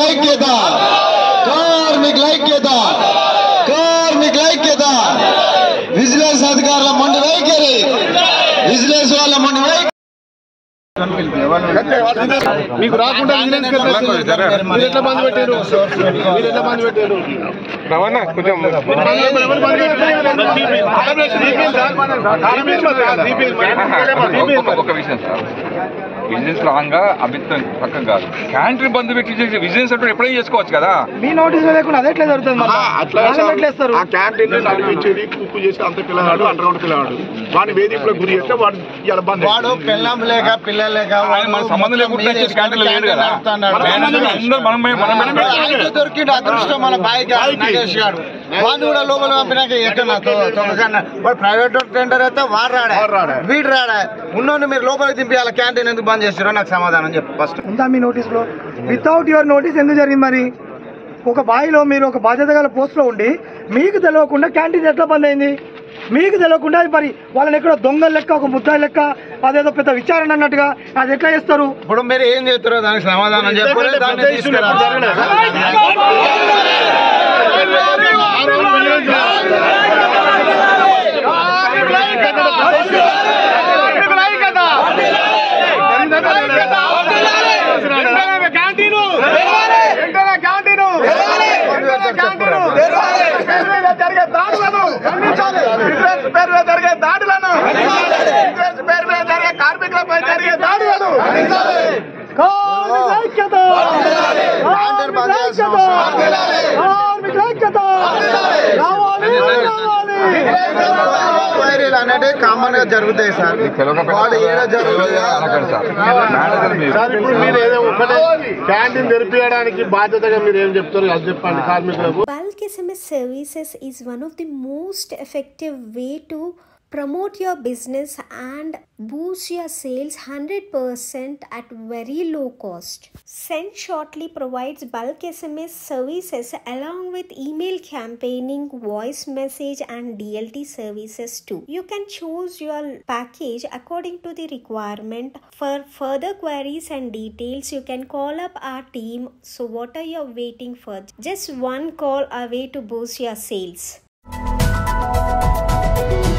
ఐక్యత కార్మికుల ఐక్యత కార్మికుల ఐక్యత విజిలెన్స్ అధికారుల మొండి వైఖరి విజిలెన్స్ వాళ్ళ మొండి వైఖరి మీకు రాకుండా విజిలెన్స్ కి ఎట్లా వస్తుంది? మీరు ఎట్లా బంద్ పెట్టారు మీరు ఎట్లా బంద్ పెట్టారు రవాణా కొంచెం ఎవరు బంద్ ఒక- ఒక విషయం సార్ బిజినెస్ రాంగ్ గా అభిత్తం పక్కన కాదు క్యాంటీన్ బంద్ పెట్టి చేసి బిజినెస్ అంటే ఎప్పుడైనా చేసుకోవచ్చు కదా మీ నోటీస్ లేకుండా అదే ఎట్లా జరుగుతుంది మళ్ళా? అట్లా వాళ్ళని ఎట్లా ఇస్తారు ఆ క్యాంటీన్ నడిపించేది కుక్కు చేసి అంత పిల్లగాడు అండర్గ్రౌండ్ పిల్లగాడు వాడిని వేధింపులకు గురి చేస్తే వాడు ఇలా బంద్ వాడు పెళ్ళం లేక పిల్లలు లేక ఆయన మన సంబంధం లేకుండా చేసి క్యాంటీన్ లేడు కదా మేనేజర్ అందరూ మనం మనం మనం ఆయన దొరికిండు అదృష్టం మన బాయికి నాగేష్ గారు వాడిని కూడా లోపల పంపినాక ఎక్కడ వాడు ప్రైవేట్ టెండర్ అయితే వాడు రాడా వాడు రాడా. వీడు రాడా ఉన్నోని మీరు లోపలికి దింపియాలి క్యాంటీన్ ఎందుకు బంద్ చేస్తారో నాకు సమాధానం చెప్పు ఫస్ట్ ఉందా మీ నోటీస్ లో వితౌట్ యువర్ నోటీస్ ఎందుకు జరిగింది మరి ఒక బాయిలో మీరు ఒక బాధ్యత గల పోస్ట్ లో ఉండి మీకు తెలియకుండా క్యాంటీన్ ఎట్లా బంద్ అయింది మీకు తెలియకుండా మరి వాళ్ళని ఎక్కడో దొంగల లెక్క ఒక ముద్దాయి లెక్క అదేదో పెద్ద విచారణ అన్నట్టుగా అది ఎట్లా చేస్తారు ఇప్పుడు మీరు ఏం చేస్తారో దానికి సమాధానం చెప్పాలి దాన్ని తీసుకురా కార్మికుల ఐక్యత! క్యాంటీన్ బంద్ చేయాల్సిన కార్మికుల అవసరం ఐక్యత! కార్మికుల ఐక్యత! రావాలి, రావాలి! ఎంక్వైరీలు అనేవి కామన్ గా జరుగుతాయి సార్ వాడు ఏడో జరుగుతుంది అనకండి సార్ మేనేజర్ మీరు సార్ ఇప్పుడు మీరు ఏదో ఒకటే క్యాంటీన్ తెరిపించడానికి బాధ్యతగా మీరు ఏం చెప్తారు అది చెప్పండి కార్మికులకు Bulk SMS services is one of the most effective way to promote your business and boost your sales 100% at very low cost. Send Shortly provides bulk SMS services along with email campaigning, voice message and DLT services too. You can choose your package according to the requirement. For further queries and details, you can call up our team. So what are you waiting for? Just one call away to boost your sales.